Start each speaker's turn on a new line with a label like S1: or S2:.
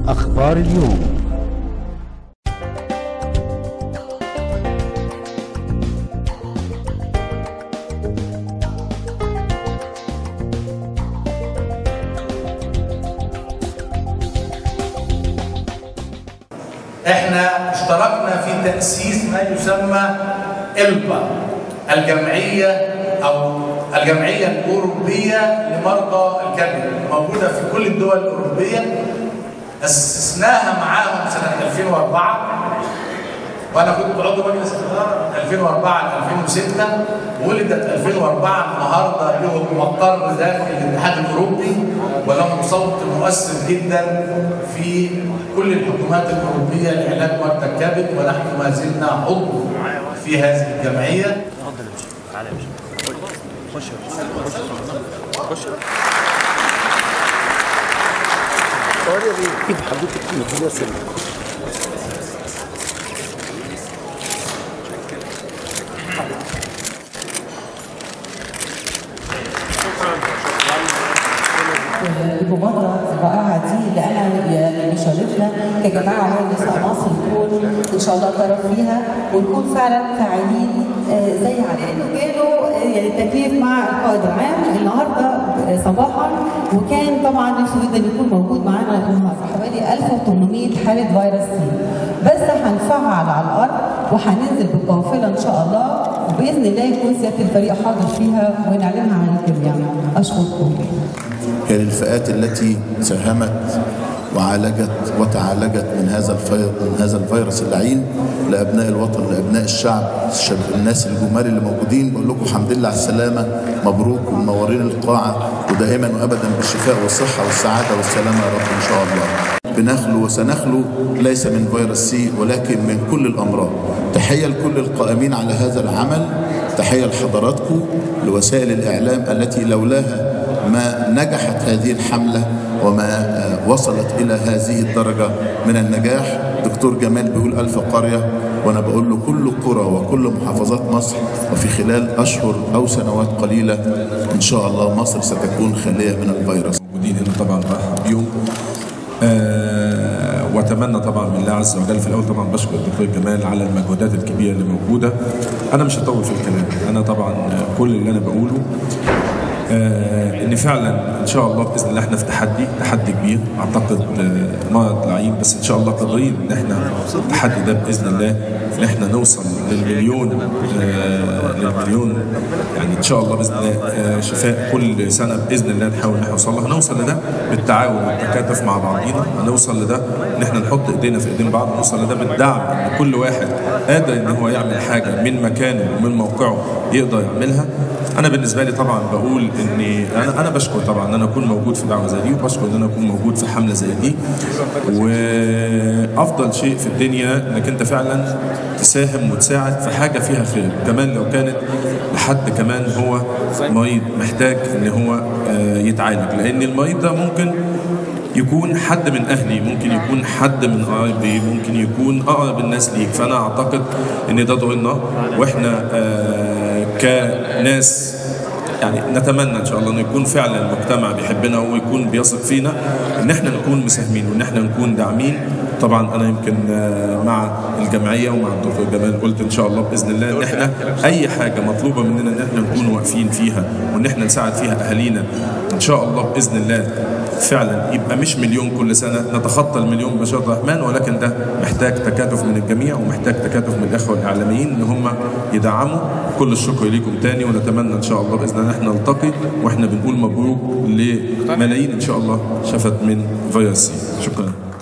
S1: أخبار اليوم
S2: احنا اشتركنا في تأسيس ما يسمى إلبا الجمعية أو الجمعية الأوروبية لمرضى الكبد موجودة في كل الدول الأوروبية أسسناها معاهم سنة 2004 وأنا كنت عضو مجلس الإدارة من 2004 ل 2006 ولدت 2004 النهارده لهم مقر داخل الاتحاد الأوروبي ولهم صوت مؤثر جدا في كل الحكومات الأوروبية لعلاج مرضى الكبد ونحن ما زلنا عضو في هذه الجمعية
S1: كيف حضرتك متواصل
S3: المبادرة الرائعة دي اللي أنا يعني بيشرفنا كجماعة هو نساء مصر نكون إن شاء الله طرف فيها ونكون فعلا فاعلين آه، زي عادة كانوا آه، يعني التكليف مع القائد العام النهارده آه، صباحا وكان طبعا نفسه جدا يكون موجود معانا النهارده حوالي 1800 حالة فيروس سي بس هنفعل على الأرض وهننزل بالقافلة إن شاء الله وبإذن الله يكون سيادة الفريق حاضر فيها ونعلنها عن الجميع أشكركم
S4: هي للفئات التي ساهمت وعالجت وتعالجت من هذا الفيروس من هذا الفيروس اللعين لابناء الوطن لابناء الشعب الشب... الناس الجمال اللي موجودين بقول لكم الحمد لله على السلامه مبروك ومنورين القاعه ودائما وابدا بالشفاء والصحه والسعاده والسلامه يا رب ان شاء الله بنخلو وسنخلو ليس من فيروس سي ولكن من كل الامراض تحيه لكل القائمين على هذا العمل تحيه لحضراتكم لوسائل الاعلام التي لولاها ما نجحت هذه الحملة وما آه، وصلت إلى هذه الدرجة من النجاح دكتور جمال بيقول ألف قرية وأنا بقول له كل قرى وكل محافظات مصر وفي خلال أشهر أو سنوات قليلة إن شاء الله مصر ستكون خالية من الفيروس
S5: موجودين هنا طبعا برحب بيهم آه واتمنى طبعا من الله عز وجل في الاول طبعا بشكر الدكتور جمال على المجهودات الكبيره اللي موجوده انا مش هطول في الكلام انا طبعا كل اللي انا بقوله آه ان فعلا ان شاء الله باذن الله احنا في تحدي تحدي كبير اعتقد آه مرض لعين بس ان شاء الله قادرين ان احنا التحدي ده باذن الله ان احنا نوصل للمليون آه للمليون يعني ان شاء الله باذن الله آه شفاء كل سنه باذن الله نحاول ان احنا نوصل له هنوصل لده بالتعاون والتكاتف مع بعضينا هنوصل لده ان احنا نحط ايدينا في ايدين بعض نوصل لده بالدعم ان كل واحد قادر ان هو يعمل حاجه من مكانه ومن موقعه يقدر يعملها انا بالنسبه لي طبعا بقول اني انا انا بشكر طبعا ان انا اكون موجود في دعوه زي دي وبشكر ان انا اكون موجود في حمله زي دي وافضل شيء في الدنيا انك انت فعلا تساهم وتساعد في حاجه فيها خير كمان لو كانت لحد كمان هو مريض محتاج ان هو آه، يتعالج لان المريض ده ممكن يكون حد من اهلي ممكن يكون حد من قرايبي ممكن يكون اقرب الناس ليك فانا اعتقد ان ده دورنا واحنا آه كناس يعني نتمنى ان شاء الله ان يكون فعلا المجتمع بيحبنا ويكون بيثق فينا ان احنا نكون مساهمين وان احنا نكون داعمين طبعا انا يمكن آه، مع الجمعيه ومع الدكتور جمال قلت ان شاء الله باذن الله ان احنا اي حاجه مطلوبه مننا ان احنا نكون واقفين فيها وان احنا نساعد فيها اهالينا ان شاء الله باذن الله فعلا يبقى مش مليون كل سنه نتخطى المليون بشر الرحمن ولكن ده محتاج تكاتف من الجميع ومحتاج تكاتف من الاخوه الاعلاميين ان هم يدعموا كل الشكر ليكم تاني ونتمنى ان شاء الله باذن الله احنا نلتقي واحنا بنقول مبروك لملايين ان شاء الله شفت من فيروس سي شكرا